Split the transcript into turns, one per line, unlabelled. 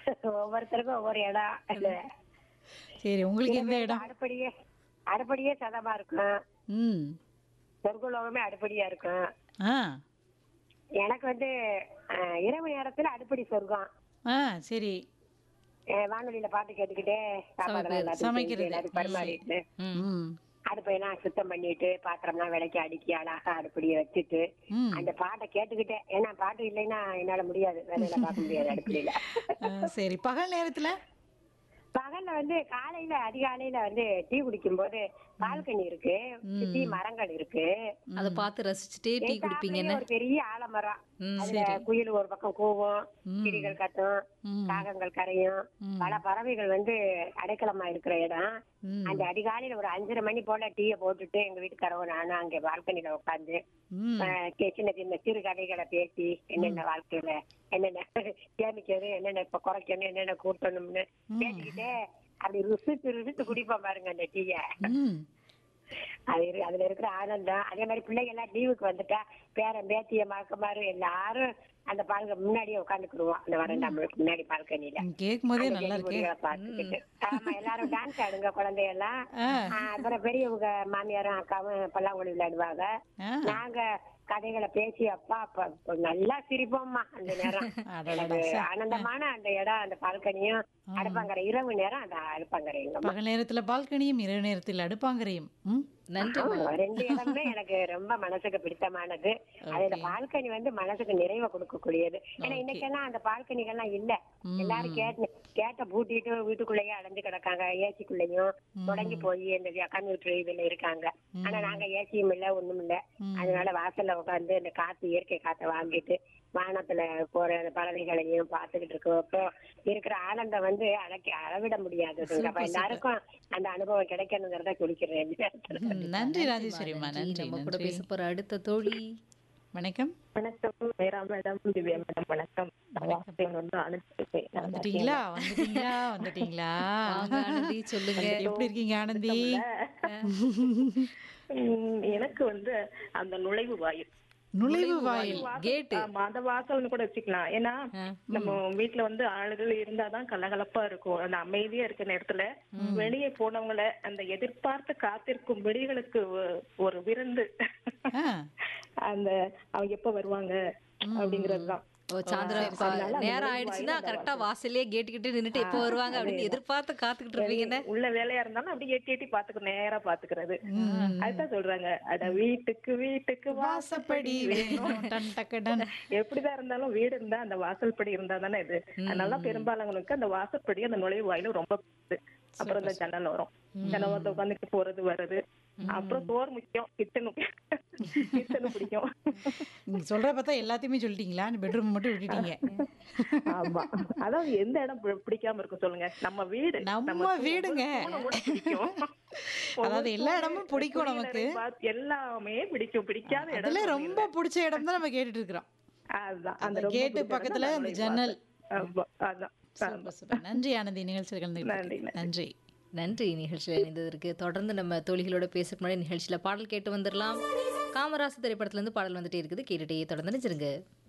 ஒவ்வொருத்தருக்கும் ஒவ்வொரு இடம் இல்ல.
சரி உங்களுக்கு எந்த இடம்
அடுப்படியே அடுப்படியே சதமா இருக்கும்
ம்
சொர்க்கலோகமே அடுப்படியா இருக்கும்
ஆ
எனக்கு வந்து அஹ், இரவு நேரத்துல அடுப்படி சொர்க்கம்
ஆ சரி
அஹ், வானொலியில பாட்டு கேட்டுக்கிட்டே சாப்பாடு எல்லாத்தையும்
சமைக்கிறது.
செஞ்சு எல்லாத்தையும் பரிமாறிட்டு
ம்
அடுப்பையெல்லாம் சுத்தம் பண்ணிட்டு பாத்திரம்லாம் விளக்கி அடுக்கி அழகா அடுப்படியை வச்சுட்டு
ம்
அந்த பாட்டை கேட்டுக்கிட்டே ஏன்னா பாட்டு இல்லைன்னா என்னால முடியாது வேலையில பார்க்க முடியாது அடுப்படியில
ஆ, சரி பகல் நேரத்துல
பகல்ல வந்து காலையில அதிகாலையில வந்து டீ குடிக்கும் போது பால்கனி இருக்கு சுத்தி மரங்கள் இருக்கு
அதை பார்த்து ரசிச்சுட்டே டீ குடிப்பீங்கன்னு
ஒரு பெரிய ஆலமரம் அதுல குயில் ஒரு பக்கம் கூவும் கிளிகள் கத்தும்
ம்.
காகங்கள் கரையும் பல பறவைகள் வந்து அடைக்கலமா இருக்கிற இடம்
ம்.
அந்த அதிகாலையில ஒரு அஞ்சரை மணி போல டீயை போட்டுட்டு எங்க வீட்டுக்காரவங்க நானும் அங்க பால்கனில உட்காந்து
ம்
சின்ன சின்ன சிறு கதைகளை பேசி என்னென்ன வாழ்க்கையில என்னென்ன சேமிக்கிறது என்னென்ன இப்ப குறைக்கணும் என்னென்ன கூட்டணும்னு பேசிக்கிட்டே அப்படி ருசித்து ருசித்து குடிப்போம் பாருங்க அந்த டீய
ம்
அது இரு- அதுல இருக்கிற ஆனந்தம் அதே மாதிரி பிள்ளைங்க எல்லாம் லீவுக்கு வந்துட்டா பேரன் பேத்திய மறக்கமாரு எல்லாரும் அந்த பால்க முன்னாடியே உட்காந்துக்கிடுவோம் அந்த வரண்டா முன்னாடி பால்கனியில
கேட்கும் போதே நல்லா இருக்கே
செடிகொடிகளை பார்த்துக்கிட்டு ஆமா எல்லாரும் டான்ஸ் ஆடுங்க குழந்தையெல்லாம்
ஆ.
ஆ, அப்புறம் பெரியவங்க மாமியாரும் அக்காவும் பல்லாங்குழி விளையாடுவாங்க
ஆ.
நாங்க கதைகளை பேசி அப்பா அப்பா அப்பா நல்லா சிரிப்போம்மா அந்த நேரம்
அடடடா,
எனக்கு ஆனந்தமான அந்த இடம் அந்த பால்கனியும் அடுப்பாங்கரை இரவு நேரம் அந்த அடுப்பாங்கரை எங்க
பகல் நேரத்துல பால்கனியும் இரவு நேரத்தில் அடுப்பாங்கரையும் ம்
நன்றி
ஆமா, ரெண்டு இடமே எனக்கு ரொம்ப மனசுக்கு பிடித்தமானது அதுல பால்கனி வந்து மனசுக்கு நிறைவை கொடுக்கக்கூடியது ஏன்னா இன்னைக்கெல்லாம் அந்த பால்கனிகள்லாம் இல்ல எல்லாரும் கேட்டு கேட்ட பூட்டிட்டு வீட்டுக்குள்ளேயே அடைஞ்சு கிடக்காங்க ஏசிக்குள்ளேயும் தொடங்கி போய் இந்த கம்ப்யூட்டர் இதுல இருக்காங்க ஆனா நாங்க ஏசியும் இல்ல ஒண்ணும் இல்ல அதனால வாசல்ல உட்கார்ந்து இந்த காத்து இயற்கை காத்தை வாங்கிட்டு வானத்துல போற அந்த பறவைகளையும் பார்த்துக்கிட்டு இருக்கோம் இருக்கிற ஆனந்தம் வந்து அளக்கி அளவிட முடியாதுங்க அப்ப எல்லாருக்கும் அந்த அனுபவம் கிடைக்கணுங்கிறத குடிக்கிறேன் இந்த நேரத்துல.
ம், நன்றி ராஜேஸ்வரிம்மா நன்றி
நம்ம கூட
நன்றி
பேச போற அடுத்த தோழி
வணக்கம்
வணக்கம் மேரா மேடம் திவ்யா மேடம் வணக்கம் நான் வாசத்தையும் வந்து அனுப்பிச்சிருக்கேன் நல்லா
வந்துட்டீங்களா வந்துட்டீங்களா வந்துட்டீங்களா
வாங்க ஆனந்தி சொல்லுங்க
எப்படி இருக்கீங்க ஆனந்தி
உம், எனக்கு வந்து அந்த நுழைவு வாயில்
நுழைவு வாயில்
கேட்டு
ஆமா, அந்த வாசல்னு கூட வச்சுக்கலாம் ஏன்னா நம்ம வீட்டுல வந்து ஆளுகள் இருந்தாதான் கலகலப்பா இருக்கும் அந்த அமைதியா இருக்கிற நேரத்துல வெளியே போனவங்கள அந்த எதிர்பார்த்து காத்திருக்கும் விடிகளுக்கு ஒ- ஒரு விருந்து
ஆ,
அந்த அவங்க எப்ப வருவாங்க அப்படிங்கறதுதான்
ஓ சாந்திரா இப்ப
அதனால அந்த
நேரம்
நுழைவு
ஆயிடுச்சுன்னா
வாயில் அந்த
கரெக்டா வாசல்லே கேட்டுக்கிட்டு நின்னுட்டு எப்போ வருவாங்க அப்படின்னு எதிர்பார்த்து காத்துக்கிட்டு இருப்பீங்கன்னு
உள்ள வேலையா இருந்தாலும் அப்படியே எட்டி எட்டி பாத்துக்க நேரா பாத்துக்கிறது அதுதான் சொல்றாங்க அட வீட்டுக்கு வீட்டுக்கு
வாசப்படி
வாசப்படி வேணும்
டன் டக்கு டன்
எப்படிதான் இருந்தாலும் வீடு இருந்தா அந்த வாசல்படி இருந்தா தானே இது அதனால பெரும்பாலானவங்களுக்கு அந்த வாசல்படி அந்த நுழைவு வாயிலும் ரொம்ப பிடிச்சது. அப்புறம் இந்த ஜன்னல் வரும் ஜன்னல் வந்து உட்காந்துட்டு போறது வர்றது அப்புறம் சோறு முக்கியம் கிச்சனும் கிச்சனும் பிடிக்கும்
நீங்க சொல்ற பார்த்தா எல்லாத்தையுமே சொல்லிட்டீங்களா பெட்ரூம் மட்டும் விட்டுட்டீங்க
ஆமா அதாவது எந்த இடம் பி- பிடிக்காம இருக்கும் சொல்லுங்க நம்ம வீடு
நம்ம வீடுங்க.
தூணை கூட பிடிக்கும்.
அதாவது எல்லா
ஒவ்வொரு
இடமும் பிடிக்கும்
துணி
நமக்கு.
நிறைய பாத்- எல்லாமே பிடிக்கும் பிடிக்காத இடம்
அதுல ரொம்ப பிடிச்ச இடம் தான் நம்ம கேட்டுட்டு இருக்கிறோம்
அதுதான்
அந்த
ரொம்ப
கேட்டு
பிடிச்ச
பக்கத்துல
இடம்
அந்த
தான்
ஜன்னல்
ஆமா, அதான்
சூப்பர் சூப்பர் நன்றி ஆனந்தி நிகழ்ச்சியில்
நன்றி,
கலந்து நன்றி
நன்றி நிகழ்ச்சியில் இணைந்ததற்கு தொடர்ந்து நம்ம தோழிகளோட பேசுறதுக்கு முன்னாடி நிகழ்ச்சியில பாடல் கேட்டு வந்துடலாம் காமராசு திரைப்படத்துல இருந்து பாடல் வந்துட்டே இருக்குது கேட்டுட்டே தொடர்ந்து நினைச்சிருங்க